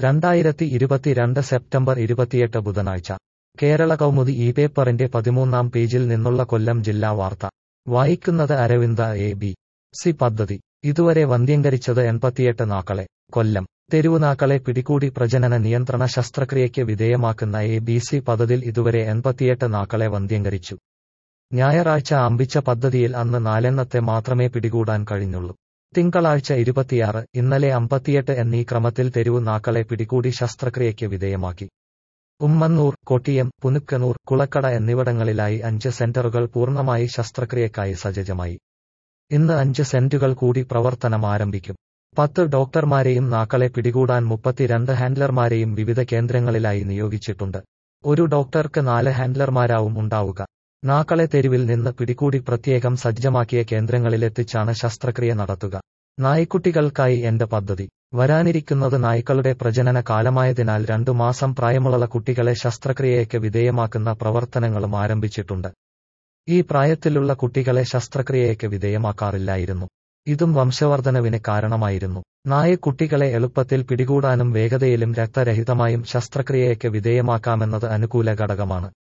രണ്ടായിരത്തി ഇരുപത്തിരണ്ട് സെപ്റ്റംബർ ഇരുപത്തിയെട്ട് ബുധനാഴ്ച കേരള കൗമുദി ഈ പേപ്പറിന്റെ പതിമൂന്നാം പേജിൽ നിന്നുള്ള കൊല്ലം ജില്ലാ വാർത്ത വായിക്കുന്നത് അരവിന്ദ എ ബി സി പദ്ധതി ഇതുവരെ വന്ധ്യംകരിച്ചത് എൺപത്തിയെട്ട് നാക്കളെ കൊല്ലം തെരുവുനാക്കളെ പിടികൂടി പ്രജനന നിയന്ത്രണ ശസ്ത്രക്രിയയ്ക്ക് വിധേയമാക്കുന്ന എ ബി സി പദ്ധതിയിൽ ഇതുവരെ എൺപത്തിയെട്ട് നാക്കളെ വന്ധ്യംകരിച്ചു ഞായറാഴ്ച ആമ്പിച്ച പദ്ധതിയിൽ അന്ന് നാലെണ്ണത്തെ മാത്രമേ പിടികൂടാൻ കഴിഞ്ഞുള്ളൂ തിങ്കളാഴ്ച ഇരുപത്തിയാറ് ഇന്നലെ അമ്പത്തിയെട്ട് എന്നീ ക്രമത്തിൽ തെരുവു നാക്കളെ പിടികൂടി ശസ്ത്രക്രിയയ്ക്ക് വിധേയമാക്കി ഉമ്മന്നൂർ കൊട്ടിയം പുനുക്കനൂർ കുളക്കട എന്നിവിടങ്ങളിലായി അഞ്ച് സെന്ററുകൾ പൂർണ്ണമായി ശസ്ത്രക്രിയക്കായി സജ്ജമായി ഇന്ന് അഞ്ച് സെന്റുകൾ കൂടി പ്രവർത്തനം ആരംഭിക്കും പത്ത് ഡോക്ടർമാരെയും നാക്കളെ പിടികൂടാൻ മുപ്പത്തിരണ്ട് ഹാൻഡ്ലർമാരെയും വിവിധ കേന്ദ്രങ്ങളിലായി നിയോഗിച്ചിട്ടുണ്ട് ഒരു ഡോക്ടർക്ക് നാല് ഹാൻഡ്ലർമാരാവും ഉണ്ടാവുക നാക്കളെ തെരുവിൽ നിന്ന് പിടികൂടി പ്രത്യേകം സജ്ജമാക്കിയ കേന്ദ്രങ്ങളിലെത്തിച്ചാണ് ശസ്ത്രക്രിയ നടത്തുക നായ്ക്കുട്ടികൾക്കായി എന്റെ പദ്ധതി വരാനിരിക്കുന്നത് നായ്ക്കളുടെ പ്രജനന കാലമായതിനാൽ രണ്ടു മാസം പ്രായമുള്ള കുട്ടികളെ ശസ്ത്രക്രിയയ്ക്ക് വിധേയമാക്കുന്ന പ്രവർത്തനങ്ങളും ആരംഭിച്ചിട്ടുണ്ട് ഈ പ്രായത്തിലുള്ള കുട്ടികളെ ശസ്ത്രക്രിയയ്ക്ക് വിധേയമാക്കാറില്ലായിരുന്നു ഇതും വംശവർധനവിന് കാരണമായിരുന്നു നായക്കുട്ടികളെ എളുപ്പത്തിൽ പിടികൂടാനും വേഗതയിലും രക്തരഹിതമായും ശസ്ത്രക്രിയയ്ക്ക് വിധേയമാക്കാമെന്നത് അനുകൂല ഘടകമാണ്